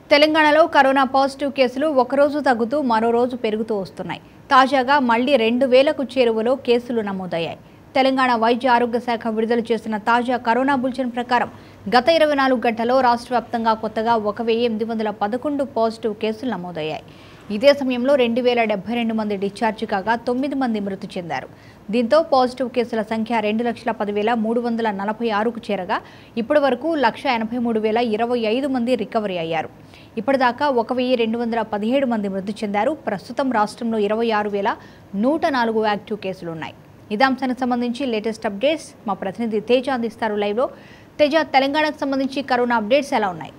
తెలంగాణలో corona positive కేసులు ఒకరోజు తగ్గుతూ మరో రోజు పెరుగుతూ వస్తున్నాయి తాజాగా మళ్లీ రెండు వేలకు చేరువలో కేసులు నమోదయ్యాయి తెలంగాణ వైద్య ఆరోగ్య శాఖ విడుదల చేసిన తాజా కరోనా బులెటిన్ ప్రకారం గత ఇరవై నాలుగు గంటల్లో రాష్ట్ర వ్యాప్తంగా కొత్తగా ఒక వెయ్యి ఎనిమిది వందల పదకొండు పాజిటివ్ కేసులు నమోదయ్యాయి ఇదే సమయంలో రెండు వేల డెబ్బై రెండు మంది డిశ్చార్జ్ కాగా తొమ్మిది మంది మృతి చెందారు దీంతో పాజిటివ్ కేసుల సంఖ్య రెండు లక్షల పదివేల మూడు వందల నలభై ఆరుకు చేరగా ఇప్పటి వరకు లక్ష ఎనభై మూడు వేల ఇరవై ఐదు మంది రికవరీ అయ్యారు ఇప్పటిదాకా ఒక వెయ్యి రెండు వందల పదిహేడు మంది మృతి చెందారు ప్రస్తుతం రాష్ట్రంలో ఇరవై ఆరు వేల నూట నాలుగు యాక్టివ్ కేసులు ఉన్నాయి ఇదే అంశానికి సంబంధించి లేటెస్ట్ అప్డేట్స్ మా ప్రతినిధి తేజ అందిస్తారు లైవ్లో తేజ తెలంగాణకు సంబంధించి కరోనా అప్డేట్స్ ఎలా ఉన్నాయి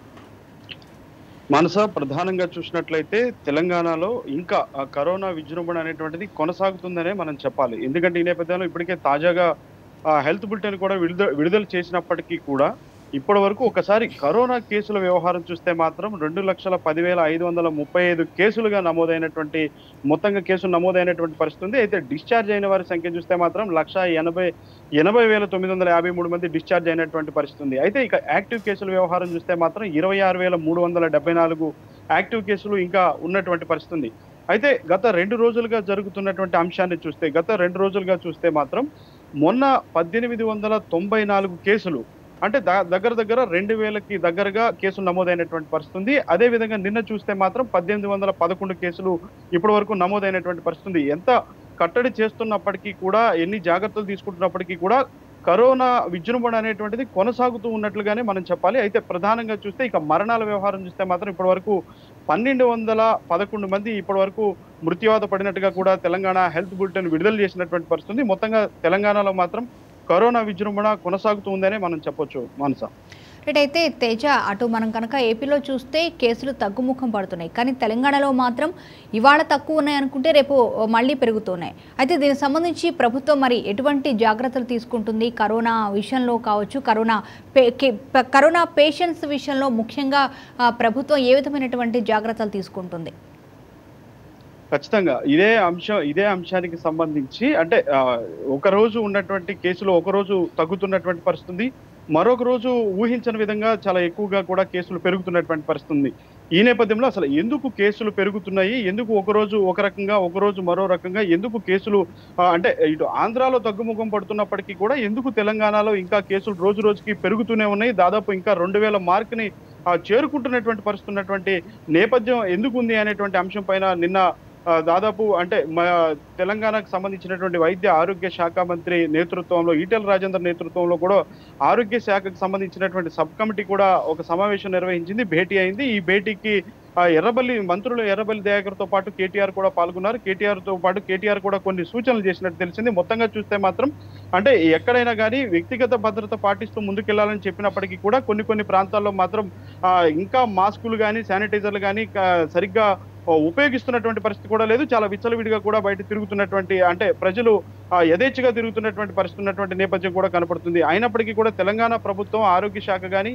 మనస ప్రధానంగా చూసినట్లయితే తెలంగాణలో ఇంకా ఆ కరోనా విజృంభణ అనేటువంటిది కొనసాగుతుందనే మనం చెప్పాలి ఎందుకంటే ఈ నేపథ్యంలో ఇప్పటికే తాజాగా ఆ హెల్త్ బులెటిన్ కూడా విడుదల విడుదల చేసినప్పటికీ కూడా ఇప్పటి వరకు ఒకసారి కరోనా కేసుల వ్యవహారం చూస్తే మాత్రం రెండు లక్షల పదివేల ఐదు వందల ముప్పై ఐదు కేసులుగా నమోదైనటువంటి మొత్తంగా కేసులు నమోదైనటువంటి పరిస్థితి ఉంది అయితే డిశ్చార్జ్ అయిన వారి సంఖ్య చూస్తే మాత్రం లక్ష ఎనభై ఎనభై వేల తొమ్మిది వందల యాభై మూడు మంది డిశ్చార్జ్ అయినటువంటి పరిస్థితి ఉంది అయితే ఇక యాక్టివ్ కేసుల వ్యవహారం చూస్తే మాత్రం ఇరవై ఆరు వేల మూడు వందల డెబ్బై నాలుగు యాక్టివ్ కేసులు ఇంకా ఉన్నటువంటి పరిస్థితి ఉంది అయితే గత రెండు రోజులుగా జరుగుతున్నటువంటి అంశాన్ని చూస్తే గత రెండు రోజులుగా చూస్తే మాత్రం మొన్న పద్దెనిమిది వందల తొంభై నాలుగు కేసులు అంటే ద- దగ్గర దగ్గర రెండు వేలకి దగ్గరగా కేసులు నమోదైనటువంటి పరిస్థితి ఉంది అదే విధంగా నిన్న చూస్తే మాత్రం పద్దెనిమిది వందల పదకొండు కేసులు ఇప్పటి వరకు నమోదైనటువంటి పరిస్థితి ఉంది ఎంత కట్టడి చేస్తున్నప్పటికీ కూడా ఎన్ని జాగ్రత్తలు తీసుకుంటున్నప్పటికీ కూడా కరోనా విజృంభణ అనేటువంటిది కొనసాగుతూ ఉన్నట్లుగానే మనం చెప్పాలి అయితే ప్రధానంగా చూస్తే ఇక మరణాల వ్యవహారం చూస్తే మాత్రం ఇప్పటి వరకు పన్నెండు వందల పదకొండు మంది ఇప్పటి వరకు మృత్యువాత పడినట్టుగా కూడా తెలంగాణ హెల్త్ బులెటిన్ విడుదల చేసినటువంటి పరిస్థితి ఉంది మొత్తంగా తెలంగాణలో మాత్రం కరోనా విజృంభణ కొనసాగుతూ ఉందనే మనం చెప్పొచ్చు మానస రైట్ అయితే తేజ అటు మనం కనుక ఏపీలో చూస్తే కేసులు తగ్గుముఖం పడుతున్నాయి కానీ తెలంగాణలో మాత్రం ఇవాళ తక్కువ ఉన్నాయి అనుకుంటే రేపు మళ్ళీ పెరుగుతున్నాయి అయితే దీనికి సంబంధించి ప్రభుత్వం మరి ఎటువంటి జాగ్రత్తలు తీసుకుంటుంది కరోనా విషయంలో కావచ్చు కరోనా పే కే- ప- కరోనా పేషెంట్స్ విషయంలో ముఖ్యంగా ఆ, ప్రభుత్వం ఏ విధమైనటువంటి జాగ్రత్తలు తీసుకుంటుంది ఖచ్చితంగా ఇదే అంశం ఇదే అంశానికి సంబంధించి అంటే ఆ, ఒక రోజు ఉన్నటువంటి కేసులు ఒక రోజు తగ్గుతున్నటువంటి పరిస్థితి ఉంది మరొక రోజు ఊహించని విధంగా చాలా ఎక్కువగా కూడా కేసులు పెరుగుతున్నటువంటి పరిస్థితి ఉంది ఈ నేపథ్యంలో అసలు ఎందుకు కేసులు పెరుగుతున్నాయి ఎందుకు ఒక రోజు ఒక రకంగా ఒక రోజు మరో రకంగా ఎందుకు కేసులు ఆ, అంటే ఇటు ఆంధ్రాలో తగ్గుముఖం పడుతున్నప్పటికీ కూడా ఎందుకు తెలంగాణలో ఇంకా కేసులు రోజు రోజుకి పెరుగుతూనే ఉన్నాయి దాదాపు ఇంకా రెండు వేల మార్క్ని ఆ, చేరుకుంటున్నటువంటి పరిస్థితి ఉన్నటువంటి నేపథ్యం ఎందుకు ఉంది అనేటువంటి అంశం పైన నిన్న ఆ, దాదాపు అంటే మా తెలంగాణకు సంబంధించినటువంటి వైద్య ఆరోగ్య శాఖ మంత్రి నేతృత్వంలో ఈటెల రాజేందర్ నేతృత్వంలో కూడా ఆరోగ్య శాఖకు సంబంధించినటువంటి సబ్ కమిటీ కూడా ఒక సమావేశం నిర్వహించింది భేటీ అయింది ఈ భేటీకి ఆ, ఎర్రబల్లి మంత్రులు ఎర్రబల్లి దయాకర్ తో పాటు కేటీఆర్ కూడా పాల్గొన్నారు కేటీఆర్ తో పాటు కేటీఆర్ కూడా కొన్ని సూచనలు చేసినట్టు తెలిసింది మొత్తంగా చూస్తే మాత్రం అంటే ఎక్కడైనా కానీ వ్యక్తిగత భద్రత పాటిస్తూ ముందుకెళ్లాలని చెప్పినప్పటికీ కూడా కొన్ని కొన్ని ప్రాంతాల్లో మాత్రం ఆ, ఇంకా మాస్కులు కానీ శానిటైజర్లు కానీ సరిగ్గా ఆ, ఉపయోగిస్తున్నటువంటి పరిస్థితి కూడా లేదు చాలా విచ్చలవిడిగా కూడా బయట తిరుగుతున్నటువంటి అంటే ప్రజలు ఆ, యథేచ్ఛగా తిరుగుతున్నటువంటి పరిస్థితి ఉన్నటువంటి నేపథ్యం కూడా కనపడుతుంది అయినప్పటికీ కూడా తెలంగాణ ప్రభుత్వం ఆరోగ్య శాఖ కానీ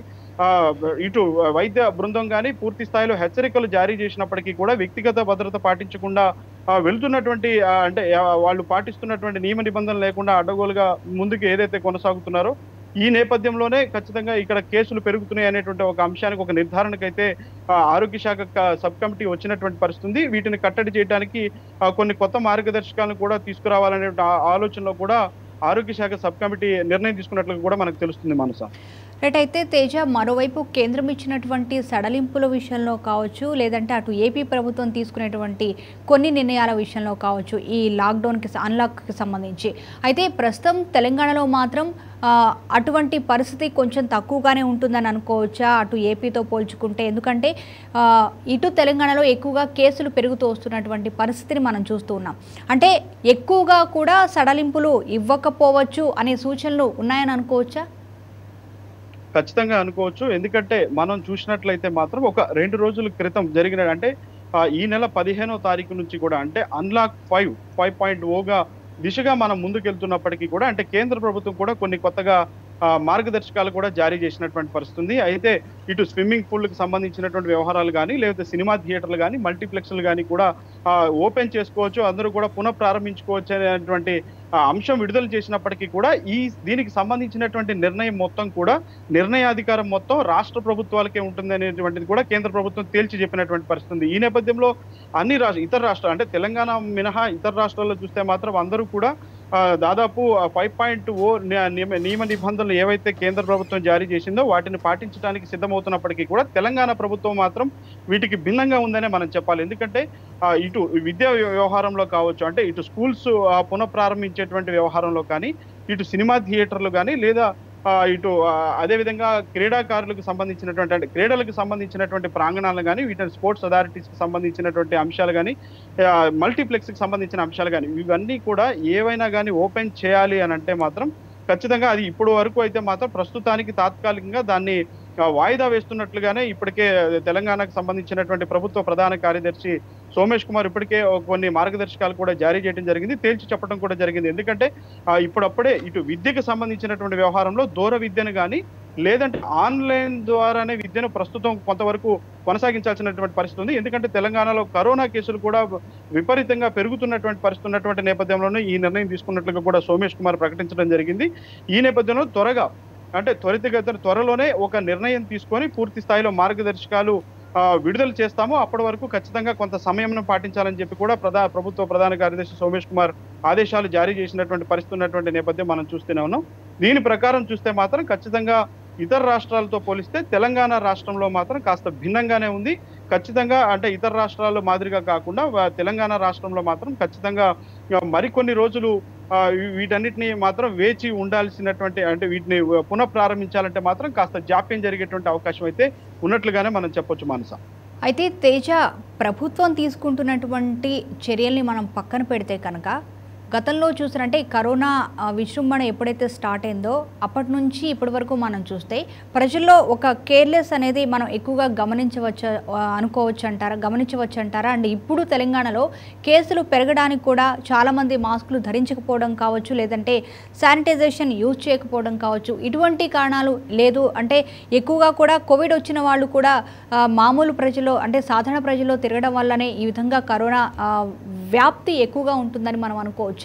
ఇటు వైద్య బృందం కానీ పూర్తి స్థాయిలో హెచ్చరికలు జారీ చేసినప్పటికీ కూడా వ్యక్తిగత భద్రత పాటించకుండా ఆ, వెళ్తున్నటువంటి ఆ, అంటే ఆ, వాళ్ళు పాటిస్తున్నటువంటి నియమ నిబంధనలు లేకుండా అడ్డగోలుగా ముందుకు ఏదైతే కొనసాగుతున్నారో ఈ నేపథ్యంలోనే ఖచ్చితంగా ఇక్కడ కేసులు పెరుగుతున్నాయి అనేటువంటి ఒక అంశానికి ఒక నిర్ధారణకైతే ఆ, ఆరోగ్య శాఖ క- సబ్ కమిటీ వచ్చినటువంటి పరిస్థితి ఉంది వీటిని కట్టడి చేయడానికి ఆ, కొన్ని కొత్త మార్గదర్శకాలను కూడా తీసుకురావాలనే ఆ- ఆలోచనలో కూడా ఆరోగ్య శాఖ సబ్ కమిటీ నిర్ణయం తీసుకున్నట్లు కూడా మనకు తెలుస్తుంది మనస రైట్ అయితే తేజ మరోవైపు కేంద్రం ఇచ్చినటువంటి సడలింపుల విషయంలో కావచ్చు లేదంటే అటు ఏపీ ప్రభుత్వం తీసుకునేటువంటి కొన్ని నిర్ణయాల విషయంలో కావచ్చు ఈ లాక్డౌన్కి అన్లాక్కి సంబంధించి అయితే ప్రస్తుతం తెలంగాణలో మాత్రం ఆ, అటువంటి పరిస్థితి కొంచెం తక్కువగానే ఉంటుందని అనుకోవచ్చా అటు ఏపీతో పోల్చుకుంటే ఎందుకంటే ఆ, ఇటు తెలంగాణలో ఎక్కువగా కేసులు పెరుగుతూ వస్తున్నటువంటి పరిస్థితిని మనం చూస్తూ ఉన్నాం అంటే ఎక్కువగా కూడా సడలింపులు ఇవ్వకపోవచ్చు అనే సూచనలు ఉన్నాయని అనుకోవచ్చా ఖచ్చితంగా అనుకోవచ్చు ఎందుకంటే మనం చూసినట్లయితే మాత్రం ఒక రెండు రోజుల క్రితం జరిగిన అంటే ఆ, ఈ నెల పదిహేనో తారీఖు నుంచి కూడా అంటే అన్లాక్ ఫైవ్ ఫైవ్ పాయింట్ ఓగా దిశగా మనం ముందుకెళ్తున్నప్పటికీ కూడా అంటే కేంద్ర ప్రభుత్వం కూడా కొన్ని కొత్తగా ఆ, మార్గదర్శకాలు కూడా జారీ చేసినటువంటి పరిస్థితి ఉంది అయితే ఇటు స్విమ్మింగ్ పూల్కి సంబంధించినటువంటి వ్యవహారాలు కానీ లేకపోతే సినిమా థియేటర్లు కానీ మల్టీప్లెక్స్లు కానీ కూడా ఆ, ఓపెన్ చేసుకోవచ్చు అందరూ కూడా పునః ప్రారంభించుకోవచ్చు అనేటువంటి ఆ, అంశం విడుదల చేసినప్పటికీ కూడా ఈ దీనికి సంబంధించినటువంటి నిర్ణయం మొత్తం కూడా నిర్ణయాధికారం మొత్తం రాష్ట్ర ప్రభుత్వాలకే ఉంటుంది అనేటువంటిది కూడా కేంద్ర ప్రభుత్వం తేల్చి చెప్పినటువంటి పరిస్థితి ఉంది ఈ నేపథ్యంలో అన్ని రాష్ట్ర ఇతర రాష్ట్రాలు అంటే తెలంగాణ మినహా ఇతర రాష్ట్రాల్లో చూస్తే మాత్రం అందరూ కూడా ఆ, దాదాపు ఫైవ్ పాయింట్ ఓ నియమ నియమ నిబంధనలు ఏవైతే కేంద్ర ప్రభుత్వం జారీ చేసిందో వాటిని పాటించడానికి సిద్ధమవుతున్నప్పటికీ కూడా తెలంగాణ ప్రభుత్వం మాత్రం వీటికి భిన్నంగా ఉందనే మనం చెప్పాలి ఎందుకంటే ఆ, ఇటు విద్యా వ్యవహారంలో కావచ్చు అంటే ఇటు స్కూల్స్ పునఃప్రారంభించేటువంటి వ్యవహారంలో కానీ ఇటు సినిమా థియేటర్లు కానీ లేదా ఆ, ఇటు ఆ, అదేవిధంగా క్రీడాకారులకు సంబంధించినటువంటి అంటే క్రీడలకు సంబంధించినటువంటి ప్రాంగణాలు కానీ వీటిని స్పోర్ట్స్ అథారిటీస్కి సంబంధించినటువంటి అంశాలు కానీ మల్టీప్లెక్స్కి సంబంధించిన అంశాలు కానీ ఇవన్నీ కూడా ఏవైనా కానీ ఓపెన్ చేయాలి అని అంటే మాత్రం ఖచ్చితంగా అది ఇప్పుడు వరకు అయితే మాత్రం ప్రస్తుతానికి తాత్కాలికంగా దాన్ని ఆ, వాయిదా వేస్తున్నట్లుగానే ఇప్పటికే తెలంగాణకు సంబంధించినటువంటి ప్రభుత్వ ప్రధాన కార్యదర్శి సోమేష్ కుమార్ ఇప్పటికే కొన్ని మార్గదర్శకాలు కూడా జారీ చేయడం జరిగింది తేల్చి చెప్పడం కూడా జరిగింది ఎందుకంటే ఆ, ఇప్పుడప్పుడే ఇటు విద్యకు సంబంధించినటువంటి వ్యవహారంలో దూర విద్యను కానీ లేదంటే ఆన్లైన్ ద్వారానే విద్యను ప్రస్తుతం కొంతవరకు కొనసాగించాల్సినటువంటి పరిస్థితి ఉంది ఎందుకంటే తెలంగాణలో కరోనా కేసులు కూడా విపరీతంగా పెరుగుతున్నటువంటి పరిస్థితి ఉన్నటువంటి నేపథ్యంలోనే ఈ నిర్ణయం తీసుకున్నట్లుగా కూడా సోమేష్ కుమార్ ప్రకటించడం జరిగింది ఈ నేపథ్యంలో త్వరగా అంటే త్వరితగతిన త్వరలోనే ఒక నిర్ణయం తీసుకొని పూర్తి స్థాయిలో మార్గదర్శకాలు ఆ, విడుదల చేస్తాము అప్పటి వరకు ఖచ్చితంగా కొంత సమయం పాటించాలని చెప్పి కూడా ప్రధా ప్రభుత్వ ప్రధాన కార్యదర్శి సోమేష్ కుమార్ ఆదేశాలు జారీ చేసినటువంటి పరిస్థితి ఉన్నటువంటి నేపథ్యం మనం చూస్తూనే ఉన్నాం దీని ప్రకారం చూస్తే మాత్రం ఖచ్చితంగా ఇతర రాష్ట్రాలతో పోలిస్తే తెలంగాణ రాష్ట్రంలో మాత్రం కాస్త భిన్నంగానే ఉంది ఖచ్చితంగా అంటే ఇతర రాష్ట్రాల మాదిరిగా కాకుండా వా- తెలంగాణ రాష్ట్రంలో మాత్రం ఖచ్చితంగా ఆ, మరికొన్ని రోజులు ఆ, వీ- వీటన్నిటిని మాత్రం వేచి ఉండాల్సినటువంటి అంటే వీటిని పునః ప్రారంభించాలంటే మాత్రం కాస్త జాప్యం జరిగేటువంటి అవకాశం అయితే ఉన్నట్లుగానే మనం చెప్పొచ్చు మానస అయితే తేజ ప్రభుత్వం తీసుకుంటున్నటువంటి చర్యల్ని మనం పక్కన పెడితే కనుక గతంలో చూసినంటే ఈ కరోనా ఆ, విజృంభణ ఎప్పుడైతే స్టార్ట్ అయిందో అప్పటి నుంచి ఇప్పటి వరకు మనం చూస్తే ప్రజల్లో ఒక కేర్లెస్ అనేది మనం ఎక్కువగా గమనించవచ్చు ఆ, అనుకోవచ్చు అంటారా గమనించవచ్చు అంటారా అండ్ ఇప్పుడు తెలంగాణలో కేసులు పెరగడానికి కూడా చాలామంది మాస్కులు ధరించకపోవడం కావచ్చు లేదంటే శానిటైజేషన్ యూజ్ చేయకపోవడం కావచ్చు ఇటువంటి కారణాలు లేదు అంటే ఎక్కువగా కూడా కోవిడ్ వచ్చిన వాళ్ళు కూడా ఆ, మామూలు ప్రజలు అంటే సాధారణ ప్రజల్లో తిరగడం వల్లనే ఈ విధంగా కరోనా ఆ, వ్యాప్తి ఎక్కువగా ఉంటుందని మనం అనుకోవచ్చా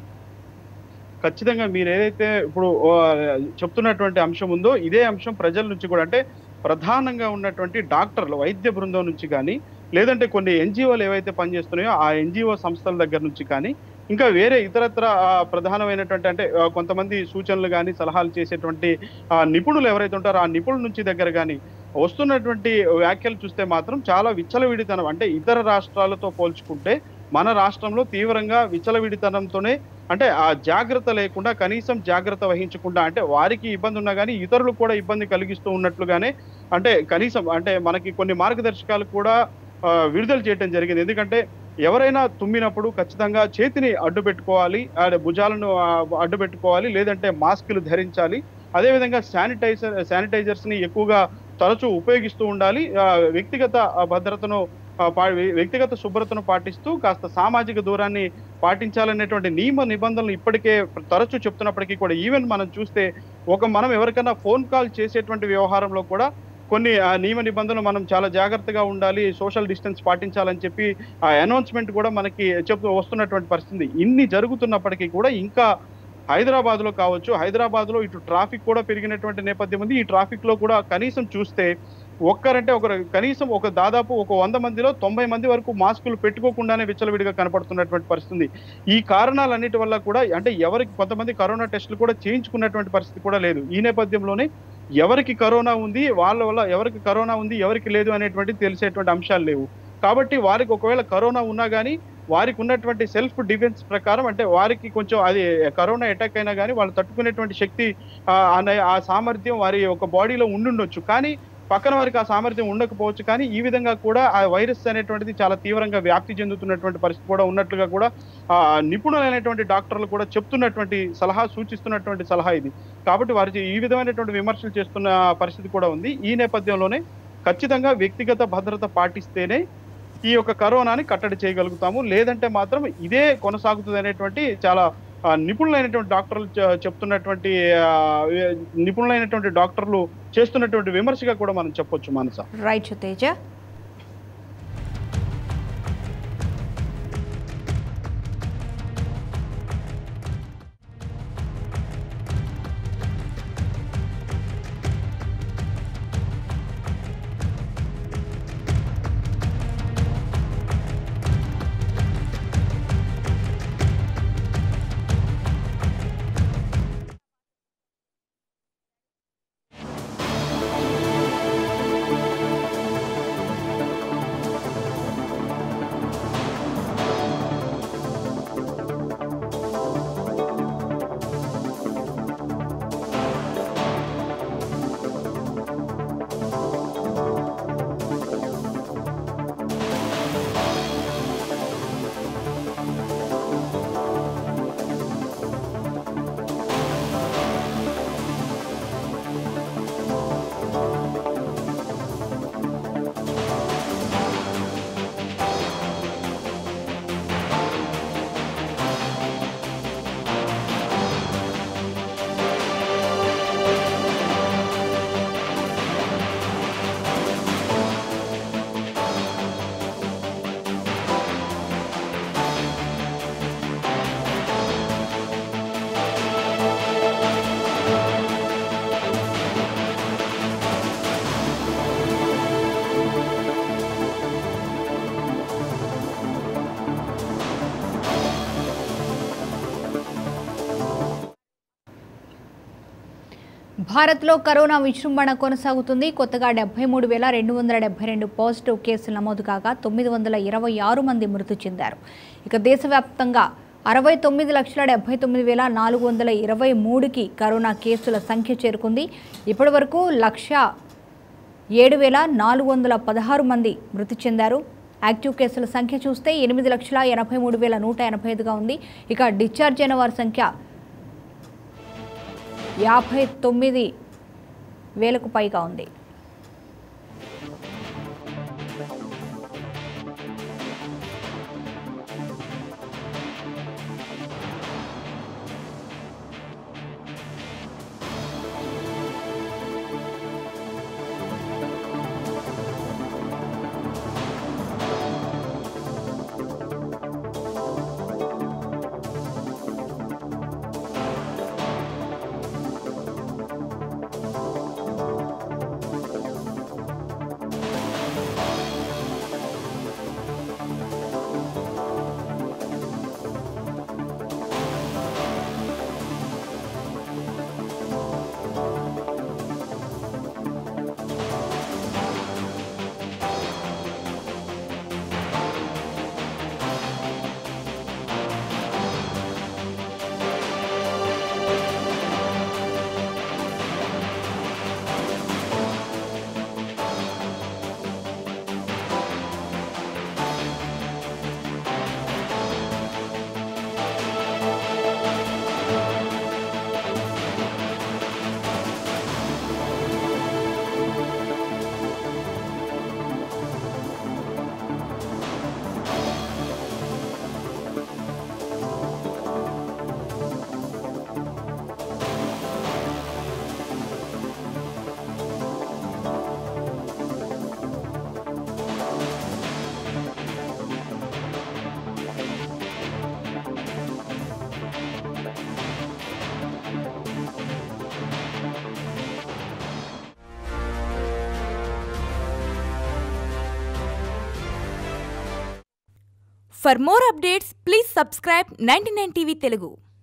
ఖచ్చితంగా మీరు ఏదైతే ఇప్పుడు ఆ, చెప్తున్నటువంటి అంశం ఉందో ఇదే అంశం ప్రజల నుంచి కూడా అంటే ప్రధానంగా ఉన్నటువంటి డాక్టర్లు వైద్య బృందం నుంచి కానీ లేదంటే కొన్ని ఎన్జిఓలు ఏవైతే పనిచేస్తున్నాయో ఆ ఎన్జిఓ సంస్థల దగ్గర నుంచి కానీ ఇంకా వేరే ఇతరత్ర ఆ, ప్రధానమైనటువంటి అంటే ఆ, కొంతమంది సూచనలు కానీ సలహాలు చేసేటువంటి ఆ, నిపుణులు ఎవరైతే ఉంటారో ఆ నిపుణుల నుంచి దగ్గర కానీ వస్తున్నటువంటి వ్యాఖ్యలు చూస్తే మాత్రం చాలా విచ్చలవిడితనం అంటే ఇతర రాష్ట్రాలతో పోల్చుకుంటే మన రాష్ట్రంలో తీవ్రంగా విచ్చలవిడితనంతోనే అంటే ఆ జాగ్రత్త లేకుండా కనీసం జాగ్రత్త వహించకుండా అంటే వారికి ఇబ్బంది ఉన్నా కానీ ఇతరులకు కూడా ఇబ్బంది కలిగిస్తూ ఉన్నట్లుగానే అంటే కనీసం అంటే మనకి కొన్ని మార్గదర్శకాలు కూడా ఆ, విడుదల చేయడం జరిగింది ఎందుకంటే ఎవరైనా తుమ్మినప్పుడు ఖచ్చితంగా చేతిని అడ్డు పెట్టుకోవాలి ఆ, భుజాలను ఆ, అడ్డు పెట్టుకోవాలి లేదంటే మాస్కులు ధరించాలి అదేవిధంగా శానిటైజర్ శానిటైజర్స్ ని ఎక్కువగా తరచూ ఉపయోగిస్తూ ఉండాలి ఆ, వ్యక్తిగత ఆ, భద్రతను ఆ, పా- వ్యక్తిగత శుభ్రతను పాటిస్తూ కాస్త సామాజిక దూరాన్ని పాటించాలనేటువంటి నియమ నిబంధనలు ఇప్పటికే తరచూ చెప్తున్నప్పటికీ కూడా ఈవెన్ మనం చూస్తే ఒక మనం ఎవరికైనా ఫోన్ కాల్ చేసేటువంటి వ్యవహారంలో కూడా కొన్ని ఆ, నియమ నిబంధనలు మనం చాలా జాగ్రత్తగా ఉండాలి సోషల్ డిస్టెన్స్ పాటించాలని చెప్పి ఆ అనౌన్స్మెంట్ కూడా మనకి చెప్తూ వస్తున్నటువంటి పరిస్థితి ఇన్ని జరుగుతున్నప్పటికీ కూడా ఇంకా హైదరాబాద్ లో కావచ్చు హైదరాబాద్ లో ఇటు ట్రాఫిక్ కూడా పెరిగినటువంటి నేపథ్యం ఉంది ఈ ట్రాఫిక్ లో కూడా కనీసం చూస్తే ఒక్కరంటే ఒకరు కనీసం ఒక దాదాపు ఒక వంద మందిలో తొంభై మంది వరకు మాస్కులు పెట్టుకోకుండానే విచ్చలవిడిగా కనపడుతున్నటువంటి పరిస్థితి ఉంది. ఈ కారణాలన్నిటి వల్ల కూడా అంటే ఎవరికి కొంతమంది కరోనా టెస్టులు కూడా చేయించుకున్నటువంటి పరిస్థితి కూడా లేదు ఈ నేపథ్యంలోనే ఎవరికి కరోనా ఉంది వాళ్ళ వల్ల ఎవరికి కరోనా ఉంది ఎవరికి లేదు అనేటువంటి తెలిసేటువంటి అంశాలు లేవు కాబట్టి వారికి ఒకవేళ కరోనా ఉన్నా కానీ వారికి ఉన్నటువంటి సెల్ఫ్ డిఫెన్స్ ప్రకారం అంటే వారికి కొంచెం అది కరోనా అటాక్ అయినా కానీ వాళ్ళు తట్టుకునేటువంటి శక్తి ఆ, అనే ఆ సామర్థ్యం వారి ఒక బాడీలో ఉండుండొచ్చు కానీ పక్కన వారికి ఆ సామర్థ్యం ఉండకపోవచ్చు కానీ ఈ విధంగా కూడా ఆ వైరస్ అనేటువంటిది చాలా తీవ్రంగా వ్యాప్తి చెందుతున్నటువంటి పరిస్థితి కూడా ఉన్నట్లుగా కూడా ఆ నిపుణులైనటువంటి డాక్టర్లు కూడా చెప్తున్నటువంటి సలహా సూచిస్తున్నటువంటి సలహా ఇది కాబట్టి వారి ఈ విధమైనటువంటి విమర్శలు చేస్తున్న పరిస్థితి కూడా ఉంది ఈ నేపథ్యంలోనే ఖచ్చితంగా వ్యక్తిగత భద్రత పాటిస్తేనే ఈ యొక్క కరోనాని కట్టడి చేయగలుగుతాము లేదంటే మాత్రం ఇదే కొనసాగుతుంది అనేటువంటి చాలా ఆ, నిపుణులైనటువంటి డాక్టర్లు చె- చెప్తున్నటువంటి ఆ, నిపుణులైనటువంటి డాక్టర్లు చేస్తున్నటువంటి విమర్శగా కూడా మనం చెప్పొచ్చు మానస రైట్ తేజ భారత్లో కరోనా విజృంభణ కొనసాగుతుంది కొత్తగా డెబ్బై మూడు వేల రెండు వందల డెబ్బై రెండు పాజిటివ్ కేసులు నమోదు కాగా తొమ్మిది వందల ఇరవై ఆరు మంది మృతి చెందారు ఇక దేశవ్యాప్తంగా అరవై తొమ్మిది లక్షల డెబ్బై తొమ్మిది వేల నాలుగు వందల ఇరవై మూడుకి కరోనా కేసుల సంఖ్య చేరుకుంది ఇప్పటి వరకు లక్ష ఏడు వేల నాలుగు వందల పదహారు మంది మృతి చెందారు యాక్టివ్ కేసుల సంఖ్య చూస్తే ఎనిమిది లక్షల ఎనభై మూడు వేల నూట ఎనభై ఐదుగా ఉంది ఇక డిశ్చార్జ్ అయిన వారి సంఖ్య యాభై తొమ్మిది వేలకు పైగా ఉంది For more updates, please subscribe 99 TV Telugu.